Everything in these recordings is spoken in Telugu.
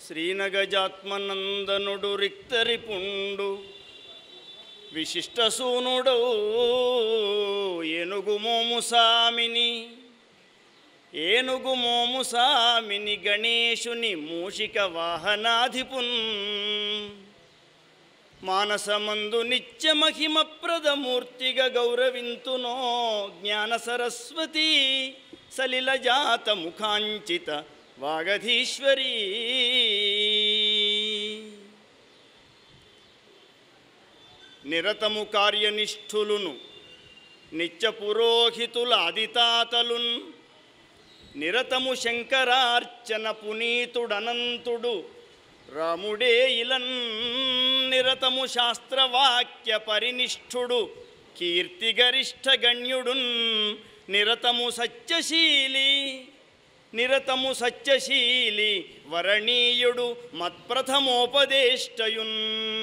శ్రీనగజాత్మనందనుడు రిక్తరిపుండు విశిష్టసూనుడు ఏనుగు మోము సామిని ఏనుగు మోము సామిని గణేశుని మూషిక వాహనాధిపున్ మానసమందు నిత్య మహిమప్రదమూర్తిగా గౌరవింతునో జ్ఞాన సరస్వతి సలిలజాత ముఖాంచిత వాగధీశ్వరీ నిరతము కార్యనిష్ఠులును నిత్య పురోహితుల అదితాతలున్ నిరతము శంకరార్చన పునీతుడనంతుడు రాముడే ఇలన్ నిరతము శాస్త్రవాక్య పరినిష్ఠుడు కీర్తిగరిష్ఠ గణ్యుడున్ నిరతము సత్యశీలి నిరతము సత్యశీలి వరణీయుడు మత్ప్రథమోపదేష్టయున్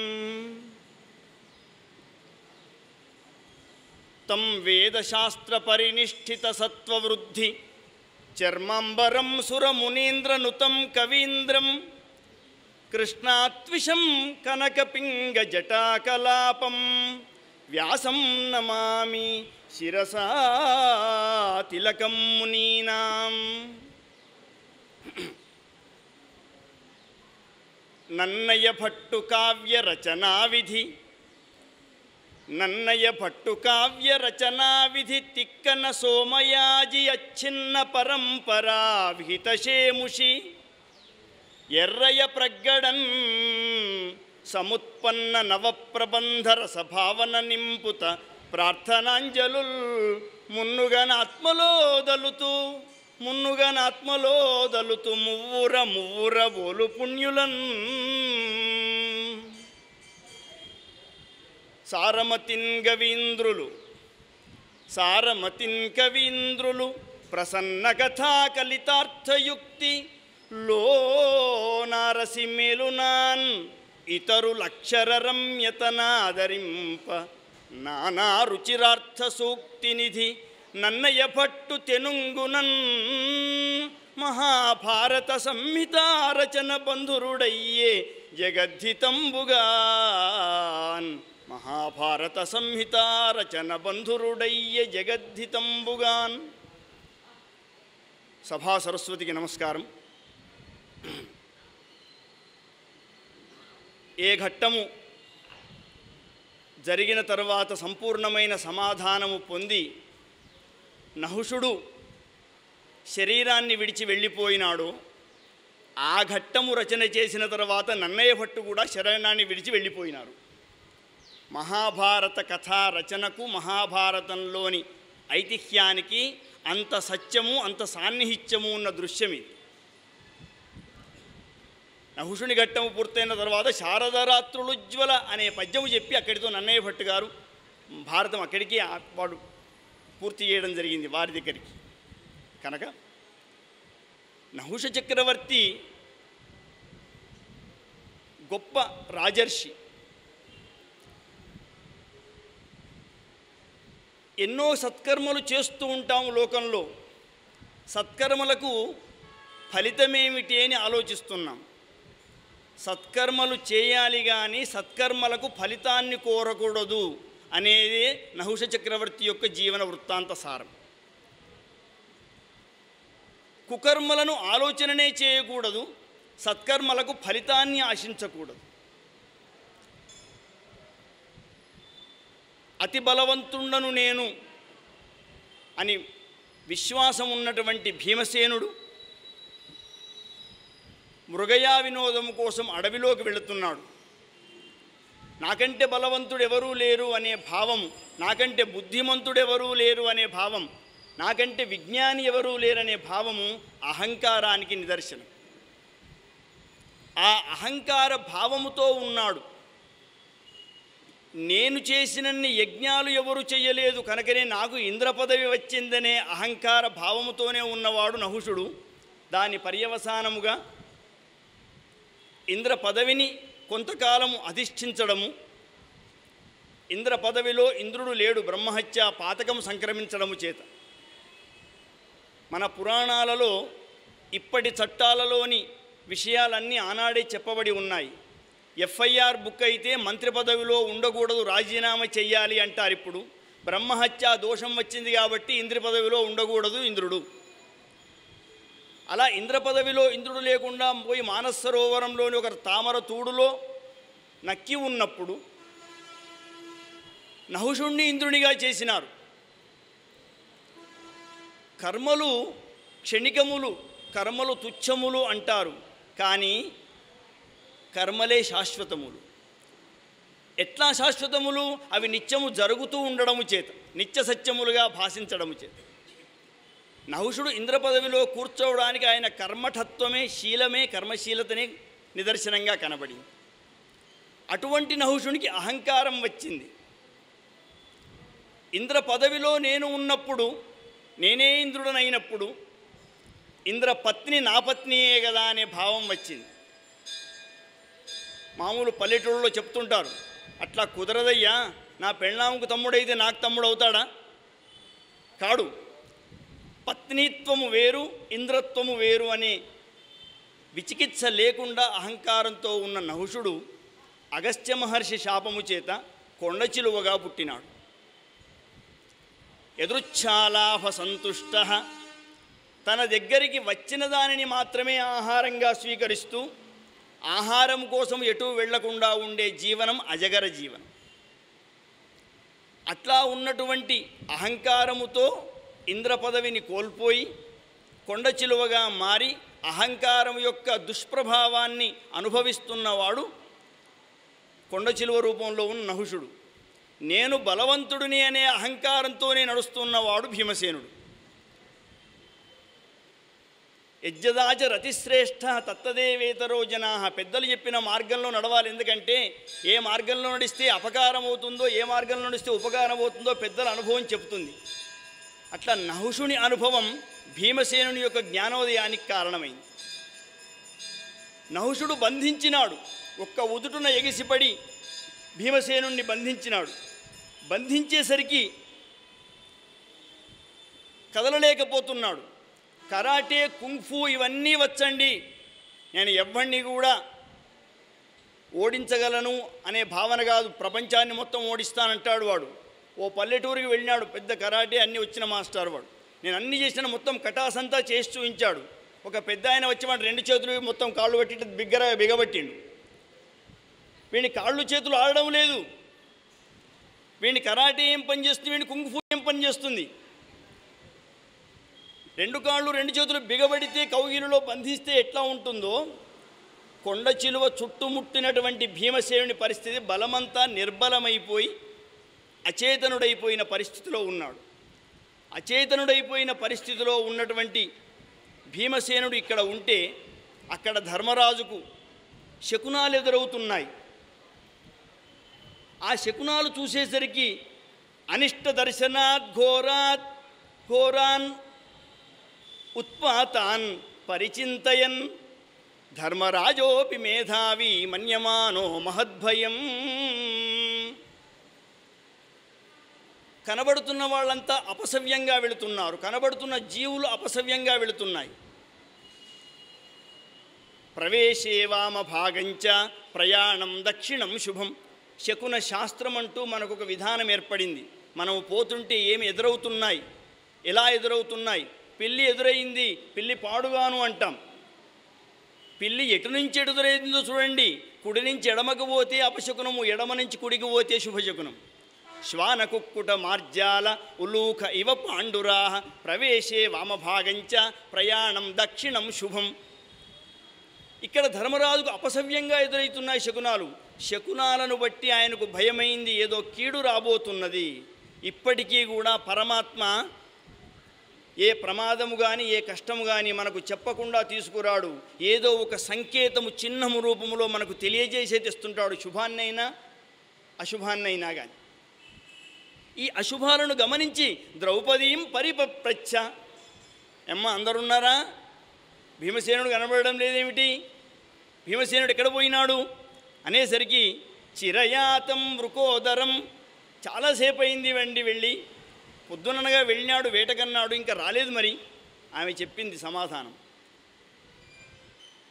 తం వేదశాస్త్ర పరినిష్ఠిత సత్వవృద్ధి చర్మాంబరం సురమునీంద్రనుతం కవీంద్రం కృష్ణాత్విషం కనకపింగ జటాకలాపం వ్యాసం నమామి శిరసా తిలకం మునీనాం నన్నయ భట్టు కావ్య రచనా విధి నన్నయ భట్టు కావ్య రచనా విధి తిక్కన సోమయాజి అచ్ఛిన్న పరంపరా విహితశేముషి ఎర్రయ ప్రగ్గడన్ సముత్పన్న నవప్రబంధర సభావన నింపుత ప్రార్థనాంజలుల్ మున్నుగనాత్మలో దలుతూ మున్నుగనాత్మలో దలుతూ మువ్వుర మువ్వుర బోలు పుణ్యులన్ సారమతిన్ గవీంద్రులు సారమతిన్ కవీంద్రులు ప్రసన్న కథా కలితార్థయుక్తి లో నారసి మేలునాన్ ఇతరులక్షర రమ్యతనాదరింప నానా రుచిరార్థ సూక్తి నిధి నన్నయ భట్టు తెనుంగునన్ మహాభారత సంహితారచన బంధురుడయ్యే జగద్ధితంబుగాన్ మహాభారత సంహితారచన బంధురుడయ్యే జగద్ధితంబుగాన్ సభా సరస్వతికి నమస్కారం ఏ ఘట్టము జరిగిన తర్వాత సంపూర్ణమైన సమాధానము పొంది నహుషుడు శరీరాన్ని విడిచి వెళ్ళిపోయినాడు ఆ ఘట్టము రచన చేసిన తర్వాత నన్నయ్య భట్టు కూడా శరణాన్ని విడిచి వెళ్ళిపోయినారు మహాభారత కథా రచనకు మహాభారతంలోని ఐతిహ్యానికి అంత సత్యము అంత సాన్నిహిత్యము ఉన్న దృశ్యం ఇది నహుషుని ఘట్టము పూర్తయిన తర్వాత శారదరాత్రులుజ్వల అనే పద్యము చెప్పి అక్కడితో నన్నయ్య భట్టు గారు భారతం అక్కడికి ఆ- వాడు పూర్తి చేయడం జరిగింది వారి దగ్గరికి కనుక నహుష చక్రవర్తి గొప్ప రాజర్షి ఎన్నో సత్కర్మలు చేస్తూ ఉంటాము లోకంలో సత్కర్మలకు ఫలితమేమిటి అని ఆలోచిస్తున్నాం సత్కర్మలు చేయాలి కానీ సత్కర్మలకు ఫలితాన్ని కోరకూడదు అనేది నహుష చక్రవర్తి యొక్క జీవన వృత్తాంత సారం కుకర్మలను ఆలోచననే చేయకూడదు సత్కర్మలకు ఫలితాన్ని ఆశించకూడదు అతి బలవంతుండను నేను అని విశ్వాసం ఉన్నటువంటి భీమసేనుడు మృగయా వినోదం కోసం అడవిలోకి వెళుతున్నాడు నాకంటే బలవంతుడు ఎవరూ లేరు అనే భావం నాకంటే బుద్ధిమంతుడు ఎవరూ లేరు అనే భావం నాకంటే విజ్ఞాని ఎవరూ లేరనే భావము అహంకారానికి నిదర్శనం ఆ అహంకార భావముతో ఉన్నాడు నేను చేసినన్ని యజ్ఞాలు ఎవరు చేయలేదు కనుకనే నాకు ఇంద్ర పదవి వచ్చిందనే అహంకార భావముతోనే ఉన్నవాడు నహుషుడు దాని పర్యవసానముగా ఇంద్ర పదవిని కొంతకాలము అధిష్ఠించడము ఇంద్ర పదవిలో ఇంద్రుడు లేడు బ్రహ్మహత్య పాతకం సంక్రమించడము చేత మన పురాణాలలో ఇప్పటి చట్టాలలోని విషయాలన్నీ ఆనాడే చెప్పబడి ఉన్నాయి ఎఫ్ఐఆర్ బుక్ అయితే మంత్రి పదవిలో ఉండకూడదు రాజీనామా చెయ్యాలి అంటారు ఇప్పుడు బ్రహ్మహత్య దోషం వచ్చింది కాబట్టి ఇంద్ర పదవిలో ఉండకూడదు ఇంద్రుడు అలా ఇంద్ర పదవిలో ఇంద్రుడు లేకుండా పోయి మానస సరోవరంలోని ఒక తామర తూడులో నక్కి ఉన్నప్పుడు నహుషుణ్ణి ఇంద్రునిగా చేసినారు కర్మలు క్షణికములు కర్మలు తుచ్చములు అంటారు కానీ కర్మలే శాశ్వతములు ఎట్లా శాశ్వతములు అవి నిత్యము జరుగుతూ ఉండడము చేత నిత్య సత్యములుగా భాషించడము చేత నహుషుడు ఇంద్ర పదవిలో కూర్చోవడానికి ఆయన కర్మఠత్వమే శీలమే కర్మశీలతనే నిదర్శనంగా కనబడింది అటువంటి నహుషునికి అహంకారం వచ్చింది ఇంద్ర పదవిలో నేను ఉన్నప్పుడు నేనే ఇంద్రుడనైనప్పుడు ఇంద్ర పత్ని నా పత్నియే కదా అనే భావం వచ్చింది మామూలు పల్లెటూళ్ళలో చెప్తుంటారు అట్లా కుదరదయ్యా నా పెళ్ళాంకు తమ్ముడైతే నాకు తమ్ముడు అవుతాడా కాడు పత్నిత్వము వేరు ఇంద్రత్వము వేరు అనే విచికిత్స లేకుండా అహంకారంతో ఉన్న నహుషుడు అగస్త్య మహర్షి శాపము చేత కొండచిలువగా పుట్టినాడు ఎదృచ్ఛాలాభ సంతుష్ట తన దగ్గరికి వచ్చిన దానిని మాత్రమే ఆహారంగా స్వీకరిస్తూ ఆహారం కోసం ఎటూ వెళ్లకుండా ఉండే జీవనం అజగర జీవనం అట్లా ఉన్నటువంటి అహంకారముతో ఇంద్ర పదవిని కోల్పోయి కొండ చిలువగా మారి అహంకారం యొక్క దుష్ప్రభావాన్ని అనుభవిస్తున్నవాడు కొండ చిలువ రూపంలో ఉన్న నహుషుడు నేను బలవంతుడిని అనే అహంకారంతోనే నడుస్తున్నవాడు భీమసేనుడు యజ్జదాచ రతిశ్రేష్ఠ తత్తదేవేతరో జనా పెద్దలు చెప్పిన మార్గంలో నడవాలి ఎందుకంటే ఏ మార్గంలో నడిస్తే అపకారం అవుతుందో ఏ మార్గంలో నడిస్తే ఉపకారం అవుతుందో పెద్దల అనుభవం చెబుతుంది అట్లా నహుషుని అనుభవం భీమసేనుని యొక్క జ్ఞానోదయానికి కారణమైంది నహుషుడు బంధించినాడు ఒక్క ఉదుటున ఎగిసిపడి భీమసేనుణ్ణి బంధించినాడు బంధించేసరికి కదలలేకపోతున్నాడు కరాటే కుంఫు ఇవన్నీ వచ్చండి నేను ఎవ్వడిని కూడా ఓడించగలను అనే భావన కాదు ప్రపంచాన్ని మొత్తం ఓడిస్తానంటాడు వాడు ఓ పల్లెటూరికి వెళ్ళినాడు పెద్ద కరాటే అన్నీ వచ్చిన మాస్టర్ వాడు నేను అన్ని చేసిన మొత్తం కటాసంతా చేసి చూపించాడు ఒక పెద్ద ఆయన వచ్చి వాడు రెండు చేతులు మొత్తం కాళ్ళు పట్టి బిగ్గర బిగబట్టిండు వీడిని కాళ్ళు చేతులు ఆడడం లేదు వీడిని కరాటే ఏం పని చేస్తుంది వీడిని కుంగుఫు ఏం పని చేస్తుంది రెండు కాళ్ళు రెండు చేతులు బిగబడితే కౌగిలిలో బంధిస్తే ఎట్లా ఉంటుందో కొండ చిలువ చుట్టుముట్టినటువంటి భీమసేనుని పరిస్థితి బలమంతా నిర్బలమైపోయి అచేతనుడైపోయిన పరిస్థితిలో ఉన్నాడు అచేతనుడైపోయిన పరిస్థితిలో ఉన్నటువంటి భీమసేనుడు ఇక్కడ ఉంటే అక్కడ ధర్మరాజుకు శకునాలు ఎదురవుతున్నాయి ఆ శకునాలు చూసేసరికి అనిష్ట దర్శనాత్ ఘోరాత్ ఘోరాన్ ఉత్పాతాన్ పరిచింతయన్ ధర్మరాజోపి మేధావి మన్యమానో మహద్భయం కనబడుతున్న వాళ్ళంతా అపసవ్యంగా వెళుతున్నారు కనబడుతున్న జీవులు అపసవ్యంగా వెళుతున్నాయి ప్రవేశే వామ భాగంచ ప్రయాణం దక్షిణం శుభం శకున శాస్త్రం అంటూ మనకు ఒక విధానం ఏర్పడింది మనం పోతుంటే ఏమి ఎదురవుతున్నాయి ఎలా ఎదురవుతున్నాయి పిల్లి ఎదురైంది పిల్లి పాడుగాను అంటాం పిల్లి ఎటు నుంచి ఎదురైందో చూడండి కుడి నుంచి ఎడమకు పోతే అపశకునము ఎడమ నుంచి కుడికి పోతే శుభశకునం శ్వానకుక్కుట మార్జాల ఉలూఖ ఇవ పాండురా ప్రవేశే వామభాగంచ ప్రయాణం దక్షిణం శుభం ఇక్కడ ధర్మరాజుకు అపసవ్యంగా ఎదురవుతున్నాయి శకునాలు శకునాలను బట్టి ఆయనకు భయమైంది ఏదో కీడు రాబోతున్నది ఇప్పటికీ కూడా పరమాత్మ ఏ ప్రమాదము కానీ ఏ కష్టము కానీ మనకు చెప్పకుండా తీసుకురాడు ఏదో ఒక సంకేతము చిహ్నము రూపములో మనకు తెలియజేసే తెస్తుంటాడు శుభాన్నైనా అశుభాన్నైనా కానీ ఈ అశుభాలను గమనించి ద్రౌపదీం పరిపప్రచ్ఛ ఎమ్మ అందరున్నారా భీమసేనుడు కనబడడం లేదేమిటి భీమసేనుడు ఎక్కడ పోయినాడు అనేసరికి చిరయాతం వృకోదరం చాలాసేపు అయింది వెండి వెళ్ళి పొద్దుననగా వెళ్ళినాడు వేటకన్నాడు ఇంకా రాలేదు మరి ఆమె చెప్పింది సమాధానం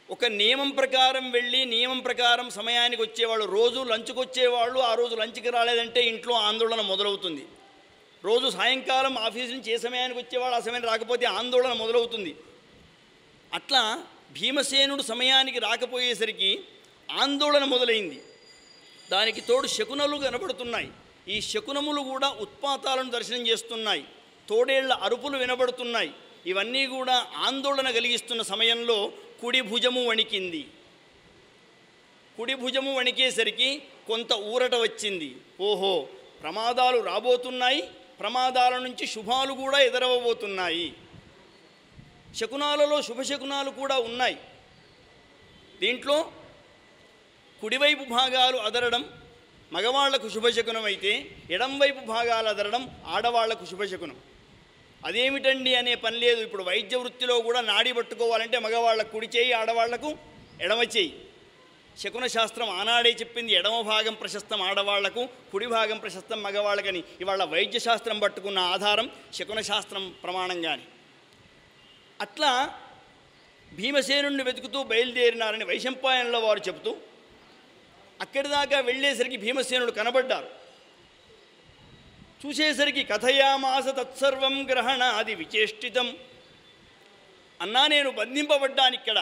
ఒక నియమం ప్రకారం వెళ్ళి నియమం ప్రకారం సమయానికి వచ్చేవాళ్ళు రోజు లంచ్కి వచ్చేవాళ్ళు ఆ రోజు లంచ్కి రాలేదంటే ఇంట్లో ఆందోళన మొదలవుతుంది రోజు సాయంకాలం ఆఫీస్ నుంచి ఏ సమయానికి వచ్చేవాళ్ళు ఆ సమయం రాకపోతే ఆందోళన మొదలవుతుంది అట్లా భీమసేనుడు సమయానికి రాకపోయేసరికి ఆందోళన మొదలైంది దానికి తోడు శకునలు కనబడుతున్నాయి ఈ శకునములు కూడా ఉత్పాతాలను దర్శనం చేస్తున్నాయి తోడేళ్ల అరుపులు వినబడుతున్నాయి ఇవన్నీ కూడా ఆందోళన కలిగిస్తున్న సమయంలో కుడి భుజము వణికింది కుడి భుజము వణికేసరికి కొంత ఊరట వచ్చింది ఓహో ప్రమాదాలు రాబోతున్నాయి ప్రమాదాల నుంచి శుభాలు కూడా ఎదురవబోతున్నాయి శకునాలలో శుభశకునాలు కూడా ఉన్నాయి దీంట్లో కుడివైపు భాగాలు అదరడం మగవాళ్లకు శుభశకునం అయితే ఎడంవైపు భాగాలు అదరడం ఆడవాళ్లకు శుభశకునం అదేమిటండి అనే పని లేదు ఇప్పుడు వైద్య వృత్తిలో కూడా నాడి పట్టుకోవాలంటే మగవాళ్ళకు కుడి చేయి ఆడవాళ్లకు ఎడమ చేయి శకున శాస్త్రం ఆనాడే చెప్పింది ఎడమ భాగం ప్రశస్తం ఆడవాళ్లకు కుడి భాగం ప్రశస్తం మగవాళ్ళకని ఇవాళ వైద్య శాస్త్రం పట్టుకున్న ఆధారం శకున శాస్త్రం ప్రమాణంగాని అట్లా భీమసేనుణ్ణి వెతుకుతూ బయలుదేరినారని వైశంపాయనంలో వారు చెబుతూ అక్కడి దాకా వెళ్ళేసరికి భీమసేనుడు కనబడ్డారు చూసేసరికి కథయామాస తత్సర్వం గ్రహణాది విచేష్టితం అన్నా నేను బంధింపబడ్డాను ఇక్కడ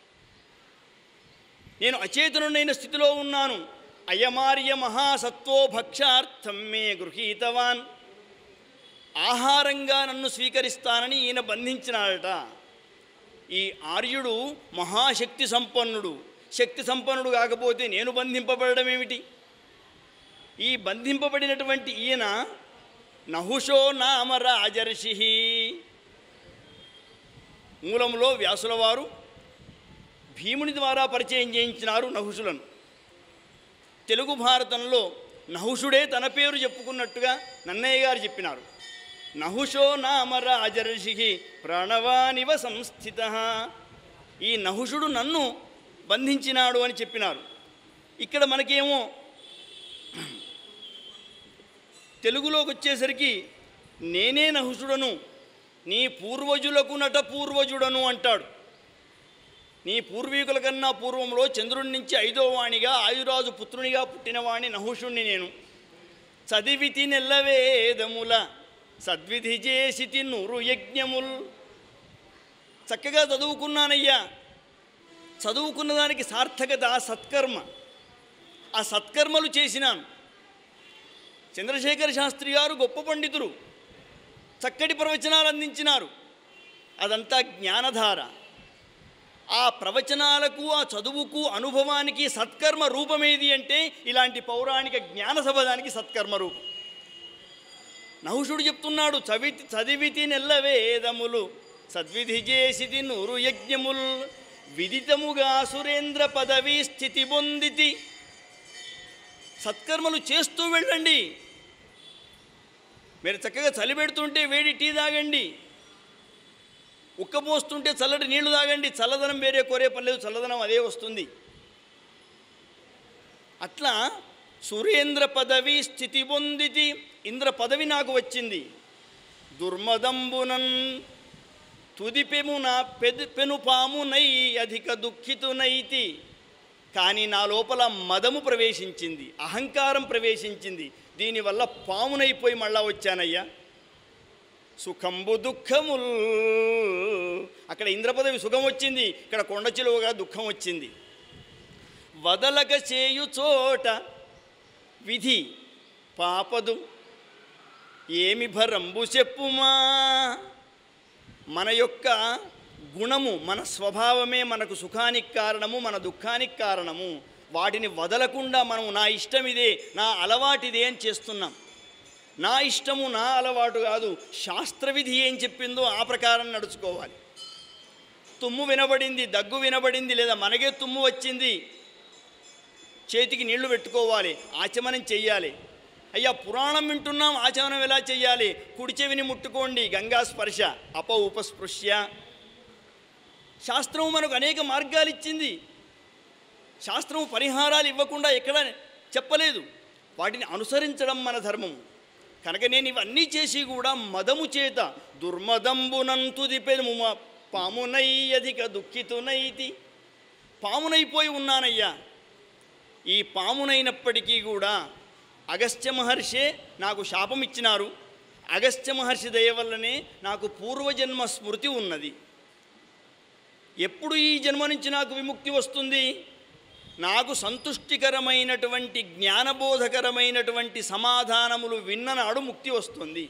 నేను అచేతనుడైన స్థితిలో ఉన్నాను అయమార్య మహాసత్వో భక్షార్థం మే గృహీతవాన్ ఆహారంగా నన్ను స్వీకరిస్తానని ఈయన బంధించినాడట ఈ ఆర్యుడు మహాశక్తి సంపన్నుడు శక్తి సంపన్నుడు కాకపోతే నేను బంధింపబడడం ఏమిటి ఈ బంధింపబడినటువంటి ఈయన నహుషో నామ రాజర్షి మూలంలో వ్యాసుల వారు భీముని ద్వారా పరిచయం చేయించినారు నహుషులను తెలుగు భారతంలో నహుషుడే తన పేరు చెప్పుకున్నట్టుగా నన్నయ్య గారు చెప్పినారు నహుషో నామ రాజర్షి ప్రణవానివ సంస్థిత ఈ నహుషుడు నన్ను బంధించినాడు అని చెప్పినారు ఇక్కడ మనకేమో తెలుగులోకి వచ్చేసరికి నేనే నహుషుడను నీ పూర్వజులకు నట పూర్వజుడను అంటాడు నీ పూర్వీకుల కన్నా పూర్వంలో చంద్రుడి నుంచి ఐదో వాణిగా ఆయురాజు పుత్రునిగా పుట్టినవాణి నహుషుణ్ణి నేను చదివితి నెల్లవేదముల సద్విధి చేసితి నూరు యజ్ఞముల్ చక్కగా చదువుకున్నానయ్యా చదువుకున్న దానికి సార్థకత ఆ సత్కర్మ ఆ సత్కర్మలు చేసినాను చంద్రశేఖర శాస్త్రి గారు గొప్ప పండితులు చక్కటి ప్రవచనాలు అందించినారు అదంతా జ్ఞానధార ఆ ప్రవచనాలకు ఆ చదువుకు అనుభవానికి సత్కర్మ రూపమేది అంటే ఇలాంటి పౌరాణిక జ్ఞాన సభదానికి సత్కర్మ రూపం నహుషుడు చెప్తున్నాడు చవితి చదివితి నెల్లవేదములు సద్విధి చేసితి నూరు యజ్ఞముల్ విదితముగా సురేంద్ర పదవి స్థితి పొందితి సత్కర్మలు చేస్తూ వెళ్ళండి మీరు చక్కగా చలి పెడుతుంటే వేడి టీ తాగండి ఉక్కపోస్తుంటే చల్లటి నీళ్లు తాగండి చల్లదనం వేరే కోరే పని లేదు చల్లదనం అదే వస్తుంది అట్లా సురేంద్ర పదవి స్థితి పొందితి ఇంద్ర పదవి నాకు వచ్చింది దుర్మదంబునన్ తుదిపెమున పెదు పెనుపామునై అధిక దుఃఖితునైతి కానీ నా లోపల మదము ప్రవేశించింది అహంకారం ప్రవేశించింది దీనివల్ల పామునైపోయి మళ్ళా వచ్చానయ్యా సుఖంబు దుఃఖముల్ అక్కడ ఇంద్రపదవి సుఖం వచ్చింది ఇక్కడ కొండ చిలువగా దుఃఖం వచ్చింది వదలక చేయు చోట విధి పాపదు ఏమి భరంబు చెప్పుమా మన యొక్క గుణము మన స్వభావమే మనకు సుఖానికి కారణము మన దుఃఖానికి కారణము వాటిని వదలకుండా మనం నా ఇష్టం ఇదే నా అలవాటిదే అని చేస్తున్నాం నా ఇష్టము నా అలవాటు కాదు శాస్త్రవిధి ఏం చెప్పిందో ఆ ప్రకారం నడుచుకోవాలి తుమ్ము వినబడింది దగ్గు వినబడింది లేదా మనకే తుమ్ము వచ్చింది చేతికి నీళ్లు పెట్టుకోవాలి ఆచమనం చెయ్యాలి అయ్యా పురాణం వింటున్నాం ఆచమనం ఎలా చెయ్యాలి కుడి చెవిని ముట్టుకోండి గంగా స్పర్శ అప ఉపస్పృశ్య శాస్త్రం మనకు అనేక మార్గాలు ఇచ్చింది శాస్త్రం పరిహారాలు ఇవ్వకుండా ఎక్కడ చెప్పలేదు వాటిని అనుసరించడం మన ధర్మం కనుక నేను ఇవన్నీ చేసి కూడా మదము చేత దుర్మదంబునంతుది పెనుమ పామునై అధిక దుఃఖితునైతి పామునైపోయి ఉన్నానయ్యా ఈ పామునైనప్పటికీ కూడా అగస్త్య మహర్షే నాకు శాపం ఇచ్చినారు అగస్త్య మహర్షి దయ వల్లనే నాకు పూర్వజన్మ స్మృతి ఉన్నది ఎప్పుడు ఈ జన్మ నుంచి నాకు విముక్తి వస్తుంది నాకు సంతుష్టికరమైనటువంటి జ్ఞానబోధకరమైనటువంటి సమాధానములు విన్ననాడు ముక్తి వస్తుంది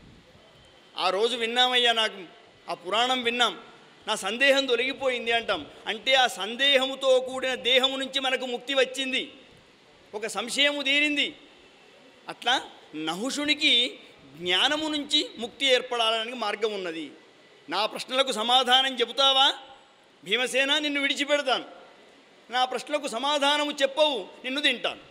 ఆ రోజు విన్నామయ్యా నాకు ఆ పురాణం విన్నాం నా సందేహం తొలగిపోయింది అంటాం అంటే ఆ సందేహముతో కూడిన దేహము నుంచి మనకు ముక్తి వచ్చింది ఒక సంశయము తీరింది అట్లా నహుషునికి జ్ఞానము నుంచి ముక్తి ఏర్పడాలని మార్గం ఉన్నది నా ప్రశ్నలకు సమాధానం చెబుతావా భీమసేన నిన్ను విడిచిపెడతాను నా ప్రశ్నలకు సమాధానము చెప్పవు నిన్ను తింటాను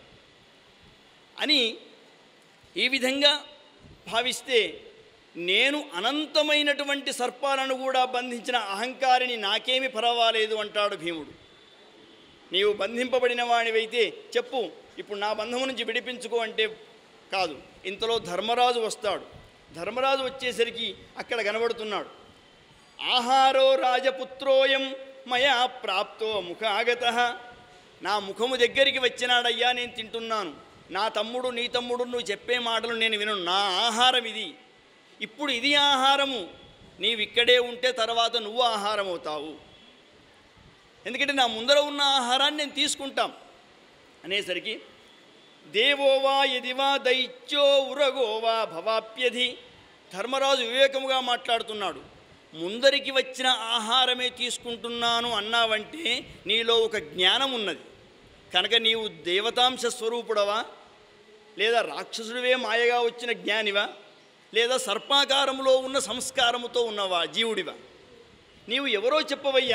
అని ఈ విధంగా భావిస్తే నేను అనంతమైనటువంటి సర్పాలను కూడా బంధించిన అహంకారిని నాకేమి పర్వాలేదు అంటాడు భీముడు నీవు బంధింపబడిన వాడివైతే చెప్పు ఇప్పుడు నా బంధము నుంచి విడిపించుకో అంటే కాదు ఇంతలో ధర్మరాజు వస్తాడు ధర్మరాజు వచ్చేసరికి అక్కడ కనబడుతున్నాడు ఆహారో రాజపుత్రోయం మయా ప్రాప్తో ముఖాగత నా ముఖము దగ్గరికి వచ్చినాడయ్యా నేను తింటున్నాను నా తమ్ముడు నీ తమ్ముడు నువ్వు చెప్పే మాటలు నేను విను నా ఆహారం ఇది ఇప్పుడు ఇది ఆహారము నీవిక్కడే ఉంటే తర్వాత నువ్వు ఆహారం అవుతావు ఎందుకంటే నా ముందర ఉన్న ఆహారాన్ని నేను తీసుకుంటాం అనేసరికి దేవోవా యదివా దైత్యో ఉరగోవా భవాప్యధి ధర్మరాజు వివేకముగా మాట్లాడుతున్నాడు ముందరికి వచ్చిన ఆహారమే తీసుకుంటున్నాను అన్నావంటే నీలో ఒక జ్ఞానం ఉన్నది కనుక నీవు దేవతాంశ స్వరూపుడవా లేదా రాక్షసుడివే మాయగా వచ్చిన జ్ఞానివా లేదా సర్పాకారములో ఉన్న సంస్కారముతో ఉన్నవా జీవుడివా నీవు ఎవరో చెప్పవయ్యా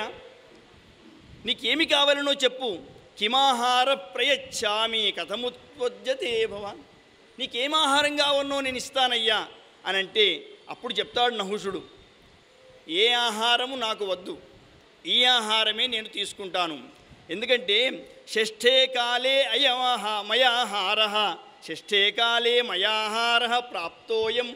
నీకేమి కావాలనో చెప్పు కిమాహార ప్రయచ్చామి కథముత్పద్యతే భవాన్ నీకేం ఆహారం కావన్నో నేను ఇస్తానయ్యా అని అంటే అప్పుడు చెప్తాడు నహుషుడు ఏ ఆహారము నాకు వద్దు ఈ ఆహారమే నేను తీసుకుంటాను ఎందుకంటే షష్ఠే కాలే అయమాహ మయాహార షష్ఠే కాలే మయాహార ప్రాప్తోయం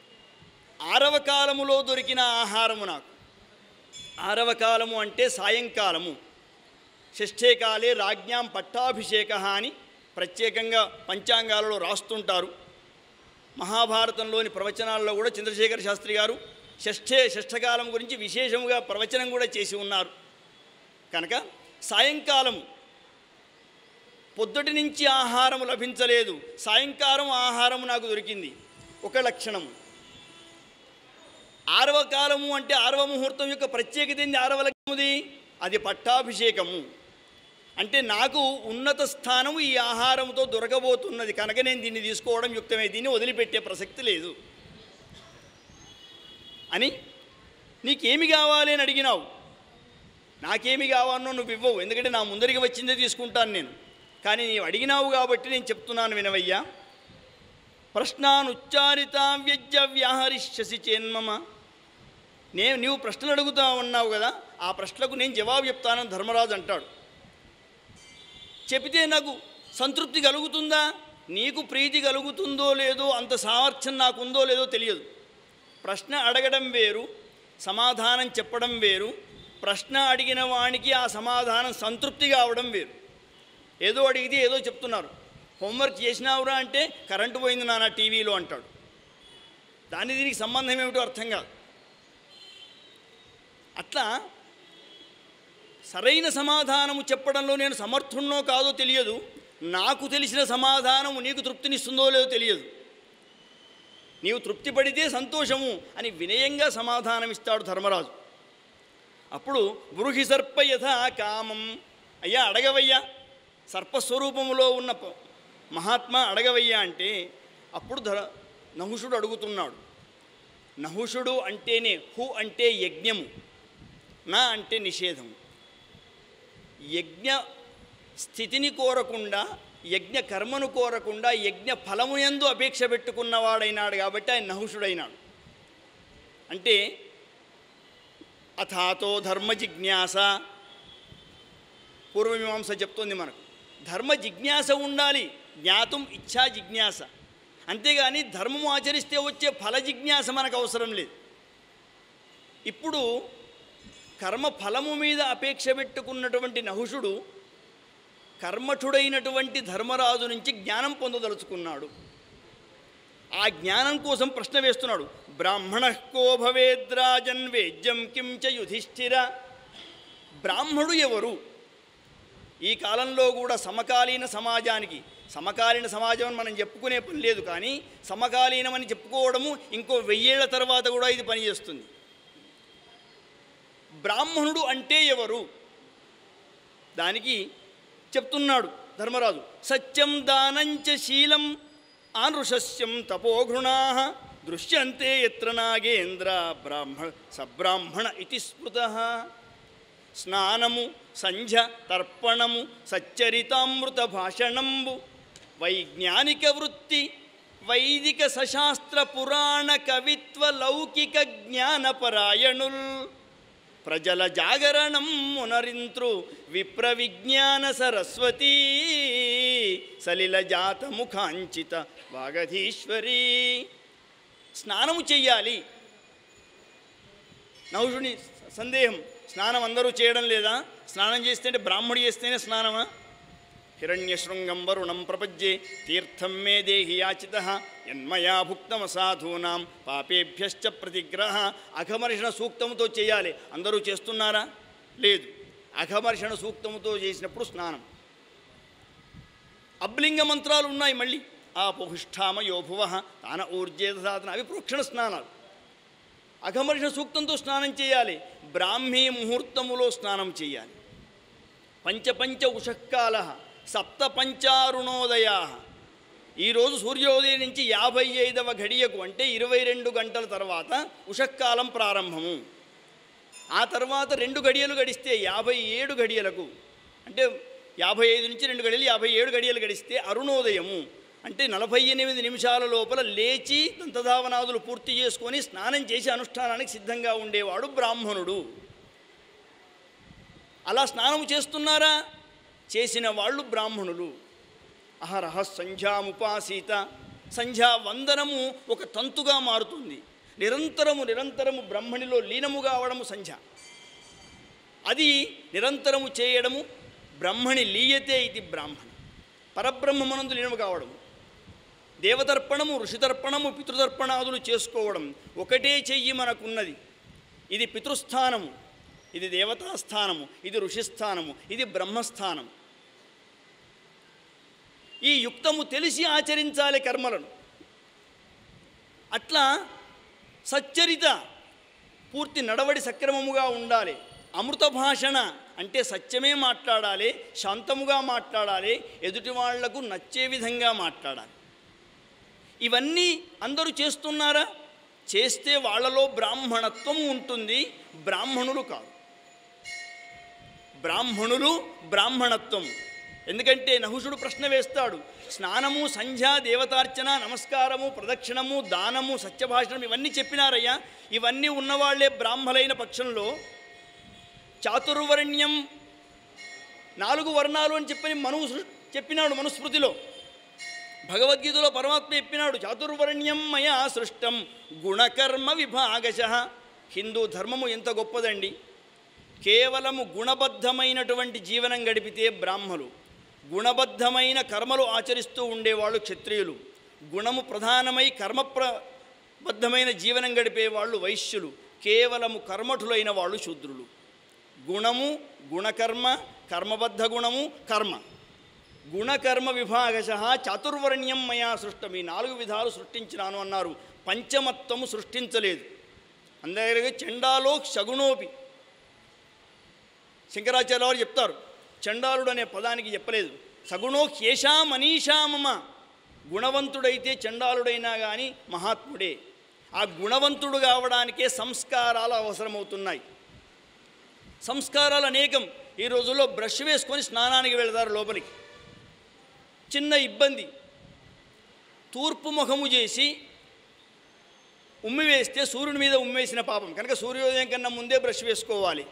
ఆరవ కాలములో దొరికిన ఆహారము నాకు ఆరవ కాలము అంటే సాయంకాలము షష్ఠే కాలే రాజ్ఞాం పట్టాభిషేక అని ప్రత్యేకంగా పంచాంగాలలో రాస్తుంటారు మహాభారతంలోని ప్రవచనాల్లో కూడా చంద్రశేఖర శాస్త్రి గారు షష్ఠే షష్ఠకాలం గురించి విశేషముగా ప్రవచనం కూడా చేసి ఉన్నారు కనుక సాయంకాలం పొద్దుటి నుంచి ఆహారము లభించలేదు సాయంకాలం ఆహారము నాకు దొరికింది ఒక లక్షణము ఆరవ కాలము అంటే ఆరవ ముహూర్తం యొక్క ప్రత్యేకత ఏంది ఆరవ లగ్నముది అది పట్టాభిషేకము అంటే నాకు ఉన్నత స్థానము ఈ ఆహారంతో దొరకబోతున్నది కనుక నేను దీన్ని తీసుకోవడం యుక్తమే దీన్ని వదిలిపెట్టే ప్రసక్తి లేదు అని నీకేమి కావాలి అని అడిగినావు నాకేమి కావాలనో నువ్వు ఇవ్వవు ఎందుకంటే నా ముందరికి వచ్చిందే తీసుకుంటాను నేను కానీ నీవు అడిగినావు కాబట్టి నేను చెప్తున్నాను వినవయ్యా ప్రశ్నానుచ్చారితాం వ్యజ్య వ్యాహరిష్యసి చేన్మమ నేను నీవు ప్రశ్నలు అడుగుతా ఉన్నావు కదా ఆ ప్రశ్నలకు నేను జవాబు చెప్తానని ధర్మరాజు అంటాడు చెబితే నాకు సంతృప్తి కలుగుతుందా నీకు ప్రీతి కలుగుతుందో లేదో అంత సామర్థ్యం నాకుందో లేదో తెలియదు ప్రశ్న అడగడం వేరు సమాధానం చెప్పడం వేరు ప్రశ్న అడిగిన వానికి ఆ సమాధానం సంతృప్తి కావడం వేరు ఏదో అడిగితే ఏదో చెప్తున్నారు హోంవర్క్ చేసినావురా అంటే కరెంటు పోయింది నాన్న టీవీలో అంటాడు దాని దీనికి సంబంధం ఏమిటో అర్థం కాదు అట్లా సరైన సమాధానము చెప్పడంలో నేను సమర్థున్నో కాదో తెలియదు నాకు తెలిసిన సమాధానము నీకు తృప్తినిస్తుందో లేదో తెలియదు నీవు తృప్తి పడితే సంతోషము అని వినయంగా సమాధానం ఇస్తాడు ధర్మరాజు అప్పుడు బృహి సర్ప యథా కామం అయ్యా అడగవయ్యా సర్పస్వరూపములో ఉన్న ప- మహాత్మా అడగవయ్యా అంటే అప్పుడు ధర నహుషుడు అడుగుతున్నాడు నహుషుడు అంటేనే హు అంటే యజ్ఞము నా అంటే నిషేధం యజ్ఞ స్థితిని కోరకుండా యజ్ఞ కర్మను కోరకుండా యజ్ఞ ఫలముయందు అపేక్ష పెట్టుకున్నవాడైనాడు కాబట్టి ఆయన నహుషుడైనాడు అంటే అథాతో ధర్మ జిజ్ఞాస పూర్వమీమాంస చెప్తోంది మనకు ధర్మ జిజ్ఞాస ఉండాలి జ్ఞాతం ఇచ్ఛా జిజ్ఞాస అంతేగాని ధర్మము ఆచరిస్తే వచ్చే ఫల జిజ్ఞాస మనకు అవసరం లేదు ఇప్పుడు కర్మ ఫలము మీద అపేక్ష పెట్టుకున్నటువంటి నహుషుడు కర్మఠుడైనటువంటి ధర్మరాజు నుంచి జ్ఞానం పొందదలుచుకున్నాడు ఆ జ్ఞానం కోసం ప్రశ్న వేస్తున్నాడు బ్రాహ్మణ కో భవేద్రాజన్ వేద్యం కిం చ యుధిష్ఠిర బ్రాహ్మడు ఎవరు ఈ కాలంలో కూడా సమకాలీన సమాజానికి సమకాలీన సమాజం అని మనం చెప్పుకునే పని లేదు కానీ సమకాలీనమని చెప్పుకోవడము ఇంకో వెయ్యేళ్ల తర్వాత కూడా ఇది పనిచేస్తుంది బ్రాహ్మణుడు అంటే ఎవరు దానికి చెప్తున్నాడు ధర్మరాజు సత్యం దానంచ శీలం ఆనృషస్యం తపోఘృణా దృశ్యంతే ఎత్ర నాగేంద్ర బ్రాహ్మణ సబ్రాహ్మణ ఇది స్మృత స్నానము సంధ్య తర్పణము సచ్చరితామృత భాషణంబు వైజ్ఞానిక వృత్తి వైదిక సశాస్త్ర పురాణ కవిత్వ లౌకిక జ్ఞానపరాయణుల్ ప్రజల జాగరణం మునరింత్రు విప్ర విజ్ఞాన సరస్వతీ సలిల జాత ముఖాంచిత వాగధీశ్వరి స్నానము చెయ్యాలి నౌషుని సందేహం స్నానం అందరూ చేయడం లేదా స్నానం చేస్తే అంటే బ్రాహ్మడు చేస్తేనే స్నానమా హిరణ్యశృంగం వరుణం ప్రపజ్యే తీర్థం మే దేహి యాచిత యన్మయా భుక్తమసాధూనాం పాపేభ్యశ్చ ప్రతిగ్రహ అఘమర్షణ సూక్తముతో చేయాలి అందరూ చేస్తున్నారా లేదు అఘమర్షణ సూక్తముతో చేసినప్పుడు స్నానం అబ్లింగ మంత్రాలు ఉన్నాయి మళ్ళీ ఆ పుహిష్ఠామ యోభువ తాన ఊర్జేత సాధన అవి ప్రోక్షణ స్నానాలు అఘమర్షణ సూక్తంతో స్నానం చేయాలి బ్రాహ్మీ ముహూర్తములో స్నానం చేయాలి పంచపంచ ఉషక్కాల సప్త పంచారుణోదయా ఈరోజు సూర్యోదయం నుంచి యాభై ఐదవ ఘడియకు అంటే ఇరవై రెండు గంటల తర్వాత ఉషక్కాలం ప్రారంభము ఆ తర్వాత రెండు గడియలు గడిస్తే యాభై ఏడు గడియలకు అంటే యాభై ఐదు నుంచి రెండు గడియలు యాభై ఏడు గడియలు గడిస్తే అరుణోదయము అంటే నలభై ఎనిమిది నిమిషాల లోపల లేచి దంతధావనాదులు పూర్తి చేసుకొని స్నానం చేసి అనుష్ఠానానికి సిద్ధంగా ఉండేవాడు బ్రాహ్మణుడు అలా స్నానము చేస్తున్నారా చేసిన వాళ్ళు బ్రాహ్మణులు అహరహ సంధ్యాముపాసీత సంధ్యా వందనము ఒక తంతుగా మారుతుంది నిరంతరము నిరంతరము బ్రహ్మణిలో లీనము కావడము సంధ్య అది నిరంతరము చేయడము బ్రహ్మణి లీయతే ఇది బ్రాహ్మణ పరబ్రహ్మమనందు లీనము కావడము దేవతర్పణము ఋషితర్పణము పితృతర్పణాదులు చేసుకోవడం ఒకటే చెయ్యి మనకున్నది ఇది పితృస్థానము ఇది దేవతాస్థానము ఇది ఋషిస్థానము ఇది బ్రహ్మస్థానం ఈ యుక్తము తెలిసి ఆచరించాలి కర్మలను అట్లా సచ్చరిత పూర్తి నడవడి సక్రమముగా ఉండాలి అమృత భాషణ అంటే సత్యమే మాట్లాడాలి శాంతముగా మాట్లాడాలి ఎదుటి వాళ్లకు నచ్చే విధంగా మాట్లాడాలి ఇవన్నీ అందరూ చేస్తున్నారా చేస్తే వాళ్ళలో బ్రాహ్మణత్వం ఉంటుంది బ్రాహ్మణులు కాదు బ్రాహ్మణులు బ్రాహ్మణత్వం ఎందుకంటే నహుషుడు ప్రశ్న వేస్తాడు స్నానము సంధ్య దేవతార్చన నమస్కారము ప్రదక్షిణము దానము సత్యభాషణం ఇవన్నీ చెప్పినారయ్యా ఇవన్నీ ఉన్నవాళ్లే బ్రాహ్మలైన పక్షంలో చాతుర్వర్ణ్యం నాలుగు వర్ణాలు అని చెప్పని మనువు సృ- చెప్పినాడు మనుస్మృతిలో భగవద్గీతలో పరమాత్మ చెప్పినాడు చాతుర్వర్ణ్యం మయా సృష్టం గుణకర్మ విభాగశ హిందూ ధర్మము ఎంత గొప్పదండి కేవలము గుణబద్ధమైనటువంటి జీవనం గడిపితే బ్రాహ్మలు గుణబద్ధమైన కర్మలు ఆచరిస్తూ ఉండేవాళ్ళు క్షత్రియులు గుణము ప్రధానమై కర్మప్రబద్ధమైన జీవనం గడిపేవాళ్ళు వైశ్యులు కేవలము కర్మఠులైన వాళ్ళు శూద్రులు గుణము గుణకర్మ కర్మబద్ధ గుణము కర్మ గుణకర్మ విభాగశ చాతుర్వర్ణ్యం మయా సృష్టం ఈ నాలుగు విధాలు సృష్టించినాను అన్నారు పంచమత్వము సృష్టించలేదు అందరికీ చండాలో శగుణోపి శంకరాచార్య వారు చెప్తారు చండాలుడు అనే పదానికి చెప్పలేదు సగుణో హ్యేషా మనీషా మమ గుణవంతుడైతే చండాలుడైనా కానీ మహాత్ముడే ఆ గుణవంతుడు కావడానికే సంస్కారాలు అవసరమవుతున్నాయి సంస్కారాలు అనేకం ఈ రోజుల్లో బ్రష్ వేసుకొని స్నానానికి వెళతారు లోపలికి చిన్న ఇబ్బంది తూర్పు ముఖము చేసి ఉమ్మి వేస్తే సూర్యుని మీద ఉమ్మేసిన పాపం కనుక సూర్యోదయం కన్నా ముందే బ్రష్ వేసుకోవాలి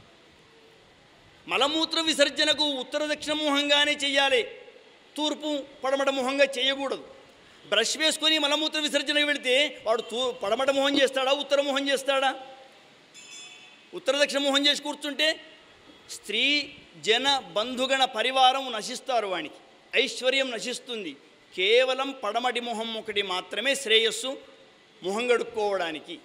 మలమూత్ర విసర్జనకు ఉత్తర దక్షిణ మొహంగానే చెయ్యాలి తూర్పు పడమట మొహంగా చేయకూడదు బ్రష్ వేసుకొని మలమూత్ర విసర్జనకు వెళితే వాడు తూ పడమట మొహం చేస్తాడా ఉత్తర మొహం చేస్తాడా ఉత్తర దక్షిణ మొహం చేసి కూర్చుంటే స్త్రీ జన బంధుగణ పరివారం నశిస్తారు వానికి ఐశ్వర్యం నశిస్తుంది కేవలం పడమటి మొహం ఒకటి మాత్రమే శ్రేయస్సు మొహం గడుక్కోవడానికి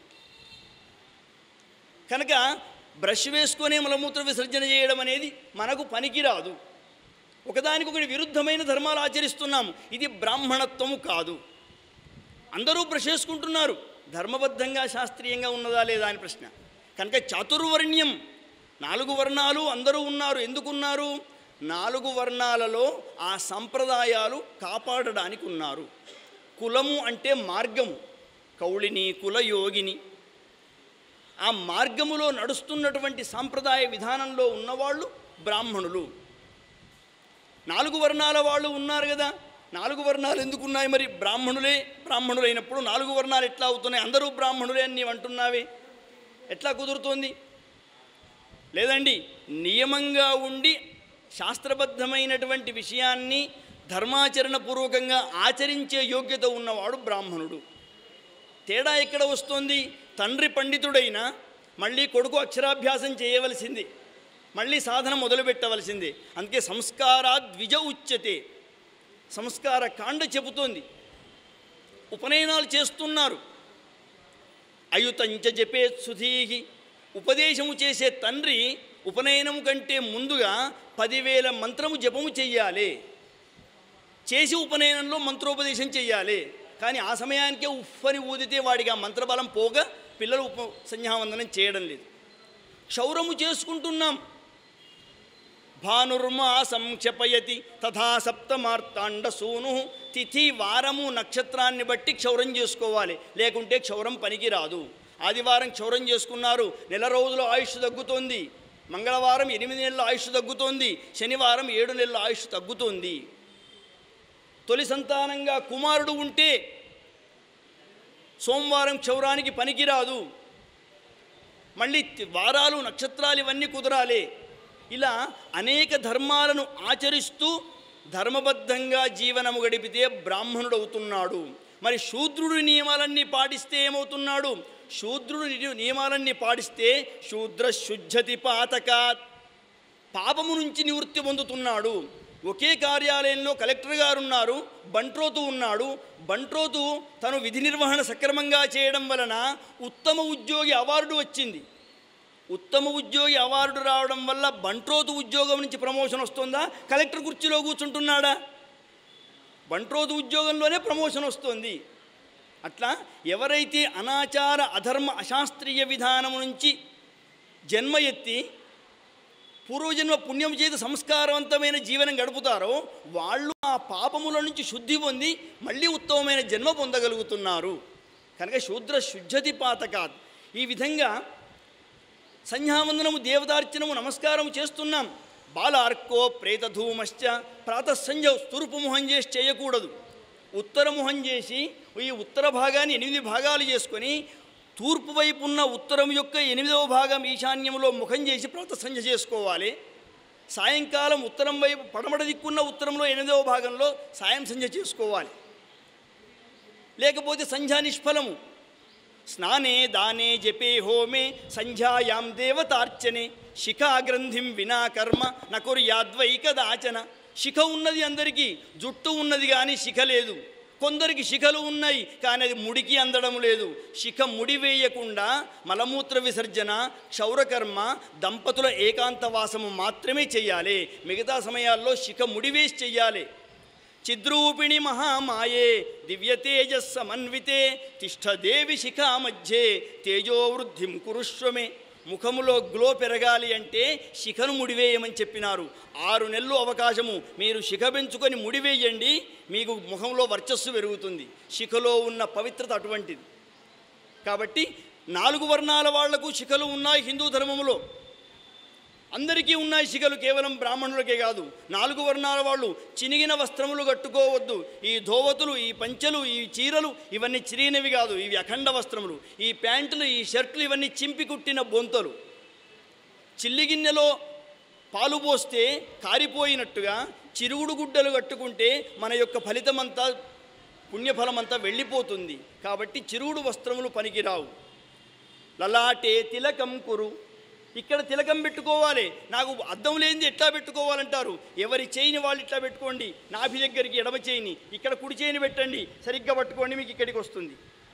కనుక బ్రష్ వేసుకొని మలమూత్ర విసర్జన చేయడం అనేది మనకు పనికిరాదు ఒకదానికొకటి విరుద్ధమైన ధర్మాలు ఆచరిస్తున్నాము ఇది బ్రాహ్మణత్వము కాదు అందరూ బ్రష్ వేసుకుంటున్నారు ధర్మబద్ధంగా శాస్త్రీయంగా ఉన్నదా లేదా అని ప్రశ్న కనుక చాతుర్వర్ణ్యం నాలుగు వర్ణాలు అందరూ ఉన్నారు ఎందుకున్నారు నాలుగు వర్ణాలలో ఆ సంప్రదాయాలు కాపాడడానికి ఉన్నారు కులము అంటే మార్గము కౌళిని కులయోగిని ఆ మార్గములో నడుస్తున్నటువంటి సాంప్రదాయ విధానంలో ఉన్నవాళ్ళు బ్రాహ్మణులు నాలుగు వర్ణాల వాళ్ళు ఉన్నారు కదా నాలుగు వర్ణాలు ఎందుకు ఉన్నాయి మరి బ్రాహ్మణులే బ్రాహ్మణులైనప్పుడు నాలుగు వర్ణాలు ఎట్లా అవుతున్నాయి అందరూ బ్రాహ్మణులే అని నీవు అంటున్నావే ఎట్లా కుదురుతోంది లేదండి నియమంగా ఉండి శాస్త్రబద్ధమైనటువంటి విషయాన్ని ధర్మాచరణ పూర్వకంగా ఆచరించే యోగ్యత ఉన్నవాడు బ్రాహ్మణుడు తేడా ఎక్కడ వస్తుంది తండ్రి పండితుడైనా మళ్ళీ కొడుకు అక్షరాభ్యాసం చేయవలసింది మళ్ళీ సాధన మొదలుపెట్టవలసిందే అందుకే సంస్కారా ద్విజ ఉచ్యతే సంస్కార కాండ చెబుతోంది ఉపనయనాలు చేస్తున్నారు అయుతంచ జపే సుధీహి ఉపదేశము చేసే తండ్రి ఉపనయనము కంటే ముందుగా పదివేల మంత్రము జపము చెయ్యాలి చేసి ఉపనయనంలో మంత్రోపదేశం చెయ్యాలి కానీ ఆ సమయానికే ఉఫ్ఫని ఊదితే వాడికి ఆ మంత్రబలం పోగా పిల్లలు ఉప సంధ్యావందనం చేయడం లేదు క్షౌరము చేసుకుంటున్నాం భానుర్మా సంక్షపయతి తథా సప్తమార్తాండ సూను తిథి వారము నక్షత్రాన్ని బట్టి క్షౌరం చేసుకోవాలి లేకుంటే క్షౌరం పనికి రాదు ఆదివారం క్షౌరం చేసుకున్నారు నెల రోజుల ఆయుష్ తగ్గుతోంది మంగళవారం ఎనిమిది నెలల ఆయుష్ తగ్గుతోంది శనివారం ఏడు నెలల ఆయుష్ తగ్గుతోంది తొలి సంతానంగా కుమారుడు ఉంటే సోమవారం క్షౌరానికి పనికిరాదు మళ్ళీ తి- వారాలు నక్షత్రాలు ఇవన్నీ కుదరాలి ఇలా అనేక ధర్మాలను ఆచరిస్తూ ధర్మబద్ధంగా జీవనము గడిపితే బ్రాహ్మణుడు అవుతున్నాడు మరి శూద్రుడు నియమాలన్నీ పాటిస్తే ఏమవుతున్నాడు శూద్రుడు ని- నియమాలన్నీ పాటిస్తే శూద్ర శుద్ధతి పాతకాత్ పాపము నుంచి నివృత్తి పొందుతున్నాడు ఒకే కార్యాలయంలో కలెక్టర్ గారు ఉన్నారు బంట్రోతు ఉన్నాడు బంట్రోతు తను విధి నిర్వహణ సక్రమంగా చేయడం వలన ఉత్తమ ఉద్యోగి అవార్డు వచ్చింది ఉత్తమ ఉద్యోగి అవార్డు రావడం వల్ల బంట్రోతు ఉద్యోగం నుంచి ప్రమోషన్ వస్తుందా కలెక్టర్ కుర్చీలో కూర్చుంటున్నాడా బంట్రోతు ఉద్యోగంలోనే ప్రమోషన్ వస్తుంది అట్లా ఎవరైతే అనాచార అధర్మ అశాస్త్రీయ విధానం నుంచి జన్మ ఎత్తి పూర్వజన్మ పుణ్యం చేత సంస్కారవంతమైన జీవనం గడుపుతారో వాళ్ళు ఆ పాపముల నుంచి శుద్ధి పొంది మళ్ళీ ఉత్తమమైన జన్మ పొందగలుగుతున్నారు కనుక శూద్ర శుద్ధతి పాతకాత్ ఈ విధంగా సంధ్యావందనము దేవతార్చనము నమస్కారం చేస్తున్నాం బాలార్కో ప్రేతధూమశ్చ ప్రాతఃసంజ తూర్పు మొహం చేసి చేయకూడదు ఉత్తర మొహం చేసి ఈ ఉత్తర భాగాన్ని ఎనిమిది భాగాలు చేసుకొని తూర్పు వైపు ఉన్న ఉత్తరం యొక్క ఎనిమిదవ భాగం ఈశాన్యంలో ముఖం చేసి ప్రాతసంజ చేసుకోవాలి సాయంకాలం ఉత్తరం వైపు పడమట దిక్కున్న ఉత్తరంలో ఎనిమిదవ భాగంలో సాయం సంధ్య చేసుకోవాలి లేకపోతే సంధ్యా నిష్ఫలము స్నానే దానే జపే హోమే సంధ్యాయాం దేవతార్చనే శిఖాగ్రంథిం వినా కర్మ నకుర్యాద్వై కదాచన శిఖ ఉన్నది అందరికీ జుట్టు ఉన్నది కానీ శిఖ లేదు కొందరికి శిఖలు ఉన్నాయి కానీ అది ముడికి అందడం లేదు శిఖ ముడి వేయకుండా మలమూత్ర విసర్జన క్షౌరకర్మ దంపతుల ఏకాంతవాసము మాత్రమే చేయాలి మిగతా సమయాల్లో శిఖ ముడివేసి చెయ్యాలి చిద్రూపిణి మహామాయే దివ్య తేజస్సమన్వితే తిష్టదేవి శిఖా మధ్యే తేజోవృద్ధిం కురుష్వమే ముఖములో గ్లో పెరగాలి అంటే శిఖను ముడివేయమని చెప్పినారు ఆరు నెలలు అవకాశము మీరు శిఖ పెంచుకొని ముడివేయండి మీకు ముఖంలో వర్చస్సు పెరుగుతుంది శిఖలో ఉన్న పవిత్రత అటువంటిది కాబట్టి నాలుగు వర్ణాల వాళ్లకు శిఖలు ఉన్నాయి హిందూ ధర్మములో అందరికీ ఉన్నాయి శిఖలు కేవలం బ్రాహ్మణులకే కాదు నాలుగు వర్ణాల వాళ్ళు చినిగిన వస్త్రములు కట్టుకోవద్దు ఈ ధోవతులు ఈ పంచెలు ఈ చీరలు ఇవన్నీ చిరిగినవి కాదు ఇవి అఖండ వస్త్రములు ఈ ప్యాంటులు ఈ షర్టులు ఇవన్నీ చింపి కుట్టిన బొంతలు చిల్లిగిన్నెలో పాలు పోస్తే కారిపోయినట్టుగా చిరుగుడు గుడ్డలు కట్టుకుంటే మన యొక్క ఫలితమంతా పుణ్యఫలమంతా వెళ్ళిపోతుంది కాబట్టి చిరుగుడు వస్త్రములు పనికిరావు లలాటే తిలకం కురు ఇక్కడ తిలకం పెట్టుకోవాలి నాకు అద్దం లేనిది ఎట్లా పెట్టుకోవాలంటారు ఎవరి చేయిని వాళ్ళు ఇట్లా పెట్టుకోండి నాభి దగ్గరికి ఎడమ చేయిని ఇక్కడ కుడి చేయిని పెట్టండి సరిగ్గా పట్టుకోండి మీకు ఇక్కడికి వస్తుంది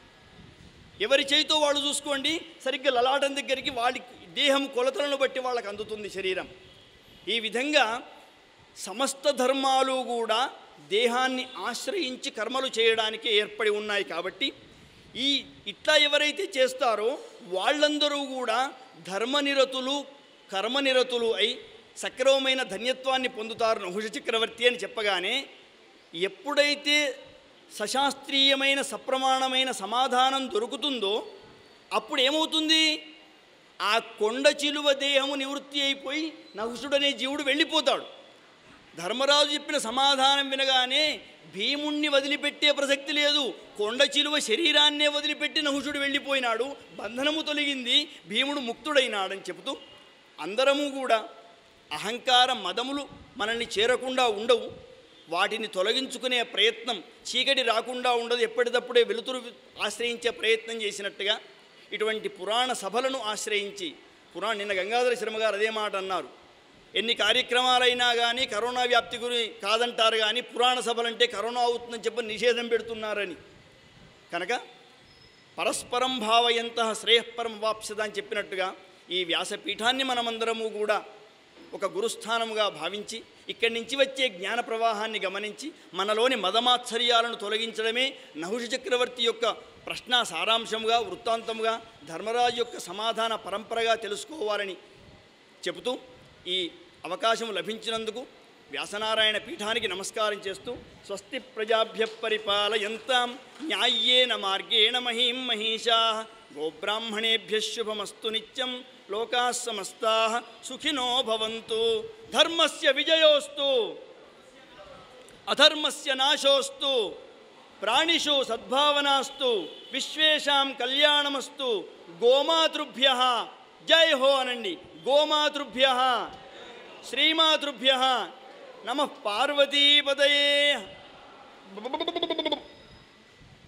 ఎవరి చేయితో వాళ్ళు చూసుకోండి సరిగ్గా లలాటం దగ్గరికి వాళ్ళ దేహం కొలతలను బట్టి వాళ్ళకి అందుతుంది శరీరం ఈ విధంగా సమస్త ధర్మాలు కూడా దేహాన్ని ఆశ్రయించి కర్మలు చేయడానికి ఏర్పడి ఉన్నాయి కాబట్టి ఈ ఇట్లా ఎవరైతే చేస్తారో వాళ్ళందరూ కూడా ధర్మనిరతులు కర్మనిరతులు అయి సక్రమమైన ధన్యత్వాన్ని పొందుతారు నహుష చక్రవర్తి అని చెప్పగానే ఎప్పుడైతే సశాస్త్రీయమైన సప్రమాణమైన సమాధానం దొరుకుతుందో అప్పుడు ఏమవుతుంది ఆ కొండ చిలువ దేహము నివృత్తి అయిపోయి నహుషుడనే జీవుడు వెళ్ళిపోతాడు ధర్మరాజు చెప్పిన సమాధానం వినగానే భీముణ్ణి వదిలిపెట్టే ప్రసక్తి లేదు కొండ చిలువ శరీరాన్నే వదిలిపెట్టి నహుషుడు వెళ్ళిపోయినాడు బంధనము తొలగింది భీముడు ముక్తుడైనాడని చెబుతూ అందరము కూడా అహంకార మదములు మనల్ని చేరకుండా ఉండవు వాటిని తొలగించుకునే ప్రయత్నం చీకటి రాకుండా ఉండదు ఎప్పటికప్పుడే వెలుతురు ఆశ్రయించే ప్రయత్నం చేసినట్టుగా ఇటువంటి పురాణ సభలను ఆశ్రయించి పురాణ నిన్న గంగాధర శర్మ గారు అదే మాట అన్నారు ఎన్ని కార్యక్రమాలైనా కానీ కరోనా వ్యాప్తి గురి కాదంటారు కానీ పురాణ సభలంటే కరోనా అవుతుందని చెప్పి నిషేధం పెడుతున్నారని కనుక పరస్పరం భావయంత శ్రేయఃపరం వాప్సద అని చెప్పినట్టుగా ఈ వ్యాసపీఠాన్ని మనమందరము కూడా ఒక గురుస్థానముగా భావించి ఇక్కడి నుంచి వచ్చే జ్ఞాన ప్రవాహాన్ని గమనించి మనలోని మదమాత్సర్యాలను తొలగించడమే నహుష చక్రవర్తి యొక్క ప్రశ్న సారాంశముగా వృత్తాంతముగా ధర్మరాజు యొక్క సమాధాన పరంపరగా తెలుసుకోవాలని చెబుతూ ఈ అవకాశం లభించినందుకు వ్యాసనారాయణ పీఠానికి నమస్కారం చేస్తూ స్వస్తి ప్రజాభ్య పరిపాలయంతాం న్యాయ్యేన మార్గేణ మహీం మహిషా గోబ్రాహ్మణేభ్య శుభమస్తు నిత్యం లోకా సమస్తా సుఖినో భవంతు ధర్మస్య విజయోస్తు అధర్మస్య నాశోస్తు ప్రాణిషు సద్భావనాస్తు విశ్వేషాం కళ్యాణమస్తు గోమాతృభ్య జై హో అనండి గోమాతృభ్య శ్రీమాతృభ్య నమ పార్వతీపదయే